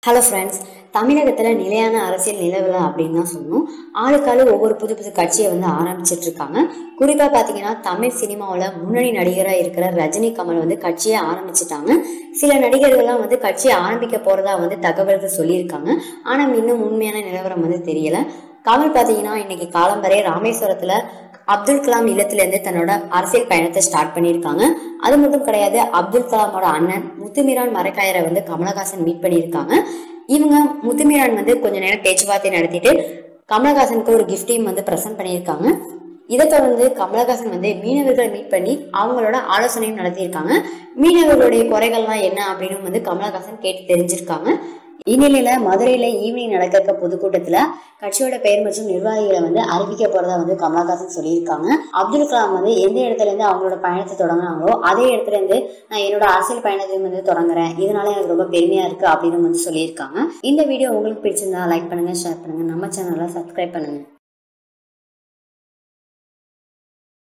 hello friends தமிழகத்தில் நிலையான அரசியல் நிலவலை அப்படின்னு தான் சொல்லணும் ஆளுக்காளு ஒவ்வொரு புது புது கட்சியை வந்து ஆரம்பிச்சிட்டு இருக்காங்க குறிப்பாக பார்த்தீங்கன்னா தமிழ் சினிமாவில் முன்னணி நடிகராக இருக்கிற ரஜினி கமல் வந்து கட்சியை ஆரம்பிச்சிட்டாங்க சில நடிகர்கள்லாம் வந்து கட்சியை ஆரம்பிக்க போகிறதா வந்து தகவல்கள் சொல்லியிருக்காங்க ஆனால் இன்னும் உண்மையான நிலவரம் வந்து தெரியல கமல் பார்த்தீங்கன்னா இன்னைக்கு காலம்பரை ராமேஸ்வரத்தில் அப்துல் கலாம் இல்லத்திலேருந்து தன்னோட அரசியல் பயணத்தை ஸ்டார்ட் பண்ணியிருக்காங்க அது மட்டும் கிடையாது அப்துல் கலாமோட அண்ணன் முத்துமீரான் மரக்காயரை வந்து கமலஹாசன் மீட் பண்ணியிருக்காங்க இவங்க முத்துமீரான் வந்து கொஞ்ச நேரம் பேச்சுவார்த்தை நடத்திட்டு கமலஹாசனுக்கு ஒரு கிஃப்டையும் வந்து ப்ரெசென்ட் பண்ணியிருக்காங்க இதை தொடர்ந்து கமலஹாசன் வந்து மீனவர்களை மீட் பண்ணி அவங்களோட ஆலோசனையும் நடத்தியிருக்காங்க மீனவர்களுடைய குறைகள்லாம் என்ன அப்படின்னு வந்து கமலஹாசன் கேட்டு தெரிஞ்சிருக்காங்க இந்நிலையில மதுரையில ஈவினிங் நடக்க இருக்க பொதுக்கூட்டத்துல கட்சியோட பெயர் மற்றும் நிர்வாகிகளை வந்து அறிவிக்க போறதா வந்து கமலஹாசன் சொல்லியிருக்காங்க அப்துல் கலாம் வந்து எந்த இடத்துல இருந்து அவங்களோட பயணத்தை தொடங்கினாங்களோ அதே இடத்துல இருந்து நான் என்னோட அரசியல் பயணத்தை வந்து தொடங்குறேன் இதனால எனக்கு ரொம்ப பெருமையா இருக்கு அப்படின்னு வந்து சொல்லியிருக்காங்க இந்த வீடியோ உங்களுக்கு பிடிச்சிருந்தா லைக் பண்ணுங்க ஷேர் பண்ணுங்க நம்ம சேனலை சப்ஸ்கிரைப் பண்ணுங்க